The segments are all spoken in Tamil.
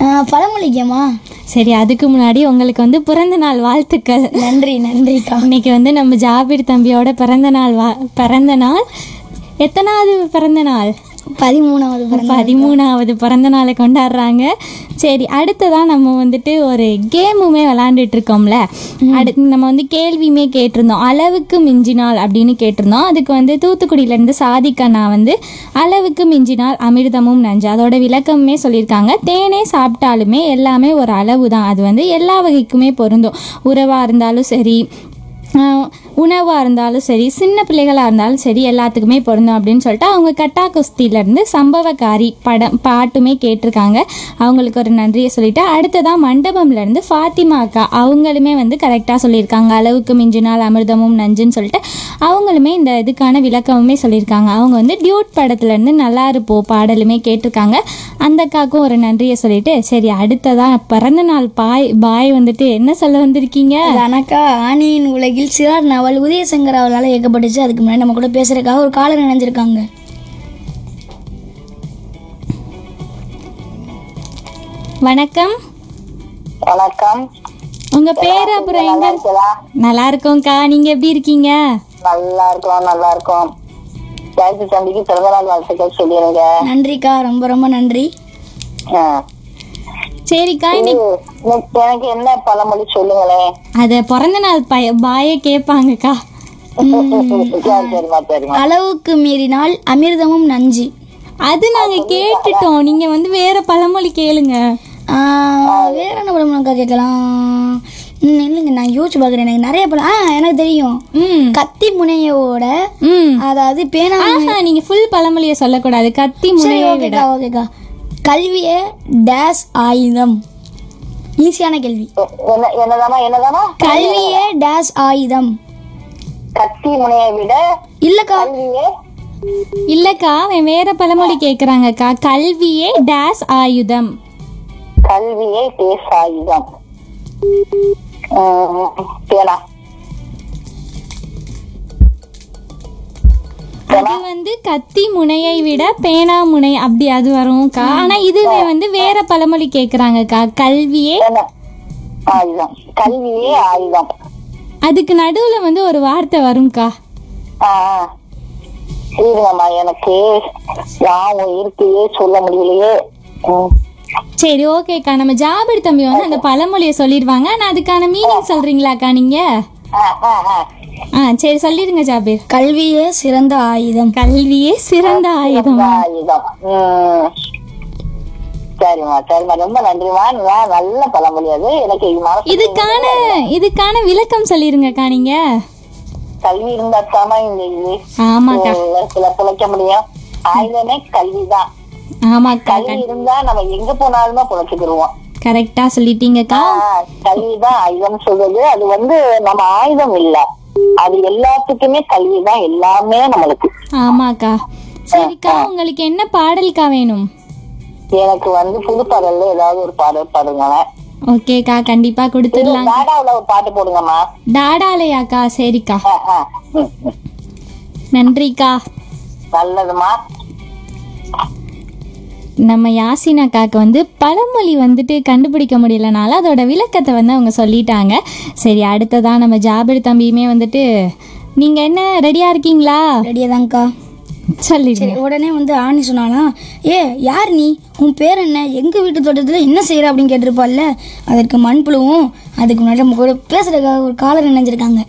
பழமொழிக்கம்மா சரி அதுக்கு முன்னாடி உங்களுக்கு வந்து பிறந்த நாள் வாழ்த்துக்கள் நன்றி நன்றிக்கா இன்னைக்கு வந்து நம்ம ஜாபீர் தம்பியோட பிறந்த நாள் வா பிறந்த நாள் எத்தனாவது பிறந்த நாள் பதிமூணாவது பிறந்த பதிமூணாவது பிறந்த நாளை கொண்டாடுறாங்க சரி அடுத்ததான் நம்ம வந்துட்டு ஒரு கேமுமே விளாண்டுட்டு இருக்கோம்ல அடுத்து நம்ம வந்து கேள்வியுமே கேட்டிருந்தோம் அளவுக்கு மிஞ்சினால் அப்படின்னு கேட்டிருந்தோம் அதுக்கு வந்து தூத்துக்குடியிலேருந்து சாதிக்கண்ணா வந்து அளவுக்கு மிஞ்சினால் அமிர்தமும் நஞ்சு அதோட விளக்கமுமே சொல்லியிருக்காங்க தேனே சாப்பிட்டாலுமே எல்லாமே ஒரு அளவு தான் அது வந்து எல்லா வகைக்குமே பொருந்தும் உறவாக இருந்தாலும் சரி உணவாக இருந்தாலும் சரி சின்ன பிள்ளைகளாக இருந்தாலும் சரி எல்லாத்துக்குமே பொருந்தும் அப்படின்னு சொல்லிட்டு அவங்க கட்டா குஸ்தியிலேருந்து சம்பவக்காரி படம் பாட்டுமே கேட்டிருக்காங்க அவங்களுக்கு ஒரு நன்றியை சொல்லிட்டு அடுத்ததான் மண்டபம்லேருந்து ஃபாத்திமா அக்கா அவங்களுமே வந்து கரெக்டாக சொல்லியிருக்காங்க அளவுக்கு மிஞ்சினால் அமிர்தமும் நஞ்சுன்னு சொல்லிட்டு அவங்களுமே இந்த இதுக்கான விளக்கமுமே சொல்லியிருக்காங்க அவங்க வந்து டியூட் படத்துலேருந்து நல்லா இருப்போ பாடலுமே கேட்டிருக்காங்க அந்த அக்காவுக்கும் ஒரு நன்றியை சொல்லிட்டு சரி அடுத்ததான் பிறந்த நாள் பாய் பாய் வந்துட்டு என்ன சொல்ல வந்திருக்கீங்க அனக்கா ஆணியின் உலகில் சிறார் நாவல் உதயசங்கர் அவளால் இயக்கப்பட்டுச்சு அதுக்கு முன்னாடி நம்ம கூட பேசுறதுக்காக ஒரு காலர் நினைஞ்சிருக்காங்க வணக்கம் வணக்கம் உங்க பேர் அப்புறம் எங்க இருக்கலா நல்லா இருக்கோம்க்கா நீங்க எப்படி இருக்கீங்க நல்லா இருக்கோம் நல்லா இருக்கோம் ஜாய்ச்சி தம்பிக்கு பிறந்தநாள் வாழ்த்துக்கள் சொல்லிடுங்க நன்றிக்கா ரொம்ப ரொம்ப நன்றி ஆ. சரிக்கா இது, இன்னைக்கு எனக்கு எனக்கு என்ன பழமொழி சொல்லுங்களேன் அத பிறந்த நாள் பய பாய கேட்பாங்கக்கா சரி சரிம்மா சரிம்மா அளவுக்கு மீறினால் அமிர்தமும் நஞ்சு அது நாங்க கேட்டுட்டோம் நீங்க வந்து வேற பழமொழி கேளுங்க ஆ, வேற என்ன படம்க்கா கேட்கலாம் ம், இல்லைங்க நான் யோசிச்சு பார்க்குறேன் எனக்கு நிறைய படம் ஆ எனக்கு தெரியும் ம் கத்தி முனையோட ம் அதாவது பேனா ஆஹா நீங்க ஃபுல் பழமொழியை சொல்லக்கூடாது கத்தி சரி முனையை விட ஓகேக்கா ஓகேக்கா கல்வியே டேஸ் ஆயுதம் ஈஸியான கேள்வி எ- என்ன என்னதாமா என்னதாமா கல்வியே டேஸ் ஆயுதம் கத்தி முனையை விட இல்லக்கா கல்வியே இல்லக்கா அவன் வேற பழமொழி கேக்குறாங்கக்கா கல்வியே டேஸ் ஆயுதம் கல்வியே பேசாயுதம் உம், பேனா அது வந்து கத்தி முனையை விட பேனா முனை அப்படி அது வரும்க்கா ஆனா இதுவே வந்து வேற பழமொழி கேக்குறாங்கக்கா கல்வியே பேனா ஆயுதம் கல்வியே ஆயுதம் அதுக்கு நடுவுல வந்து ஒரு வார்த்தை வரும்க்கா ஆ, ஆ. இருங்கம்மா எனக்கு ஞாபகம் இருக்குயே சொல்ல முடியலையே ம். சரி ஓகேக்கா நம்ம ஜாபர் தம்பி வந்து அந்த பழமொழியை சொல்லிடுவாங்க ஆனா அதுக்கான மீனிங் சொல்றீங்களாக்கா நீங்க ஆ, ஆ, ஆ. ஆ சரி சொல்லிடுங்க ஜாபீர் கல்வியே சிறந்த ஆயுதம் கல்வியே சிறந்த ஆயுதம் ஆயுதம் ம். சரிம்மா சரிம்மா ரொம்ப நன்றிம்மா நான் நல்ல பழமொழி அது எனக்கு இது மனசு இதுக்கான இதுக்கான விளக்கம் சொல்லிருங்கக்கா நீங்க கல்வி இருந்தா தாமா இந்த இது ஆமாக்கா சில பிழைக்க முடியும் ஆயுதமே கல்விதான் ஆமாக்கா கல்வி இருந்தா நம்ம எங்க போனாலுமே பிழைச்சுக்கிருவோம் கரெக்டா சொல்லிட்டீங்கக்கா ஆஹ் கல்விதான் ஆயுதம் சொல்றது அது வந்து நம்ம ஆயுதம் இல்ல அது எல்லாத்துக்குமே கல்விதான் எல்லாமே நம்மளுக்கு ஆமாக்கா சரிக்கா உங்களுக்கு என்ன பாடல்க்கா வேணும் எனக்கு வந்து புது பாடல்ல ஏதாவது ஒரு பாடல் பாடுங்களேன் ஓகேக்கா கண்டிப்பா கொடுத்துடலாம் டாடாவுல ஒரு பாட்டு போடுங்கம்மா டாடாலையாக்கா சரிக்கா ஆ, ஆ. ம், ம். நன்றிக்கா நல்லதுமா நம்ம யாசின் அக்காக்கு வந்து பழமொழி வந்துட்டு கண்டுபிடிக்க முடியலனால அதோட விளக்கத்தை வந்து அவங்க சொல்லிட்டாங்க சரி அடுத்ததா நம்ம ஜாபிர் தம்பியுமே வந்துட்டு நீங்க என்ன ரெடியா இருக்கீங்களா ரெடியாதான்க்கா சொல்லிடுங்க சரி உடனே வந்து ஆணி சொன்னாலாம் ஏ யார் நீ உன் பேர் என்ன எங்க வீட்டு தோட்டத்தில் என்ன செய்யற அப்படின்னு கேட்டிருப்பாள்ல அதற்கு மண்புழுவும் அதுக்கு முன்னாடி நம்ம கூட பேசுறதுக்காக ஒரு காலர் நினைஞ்சிருக்காங்க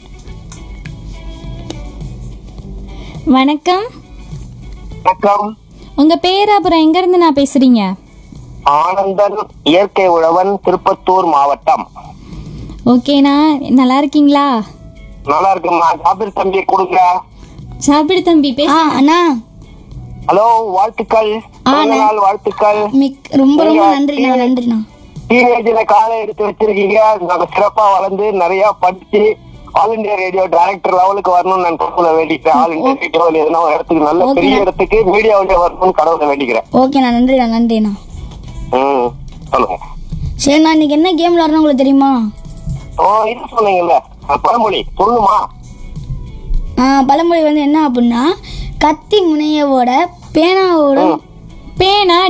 வணக்கம் வணக்கம் உங்க பேர் அப்புறம் எங்க இருந்து நான் பேசுறீங்க ஆனந்தன் இயற்கை உழவன் திருப்பத்தூர் மாவட்டம் ஓகேண்ணா நல்லா இருக்கீங்களா நல்லா இருக்குமா ஜாபிர் தம்பியை கொடுங்க ஜாபிர் தம்பி ஆ பேச அண்ணா ஹலோ வாழ்த்துக்கள் பிறந்த நாள் வாழ்த்துக்கள் மிக் ரொம்ப ரொம்ப நன்றிண்ணா நன்றிண்ணா டீனேஜ்ல காலை எடுத்து வச்சிருக்கீங்க நாங்க சிறப்பா வளர்ந்து நிறைய படிச்சு ஆல் இந்தியா ரேடியோ டைரக்டர் லெவலுக்கு வரணும்னு நான் கடவுளை வேண்டிக்கிறேன் ஆல் இந்தியா ரேடியோ எதனா ஒரு இடத்துக்கு நல்ல பெரிய இடத்துக்கு மீடியாவுல வரணும்னு கடவுளை வேண்டிக்கிறேன் ஓகேண்ணா நன்றிண்ணா நன்றிண்ணா ம் சொல்லுங்க சரிண்ணா இன்னைக்கு என்ன கேம் விளாட்றோம் உங்களுக்கு தெரியுமா ஓ இது சொன்னீங்கல்ல அந்த பழமொழி சொல்லுமா ஆ, பழமொழி வந்து என்ன அப்படின்னா கத்தி முனையவோட பேனாவோட பேனா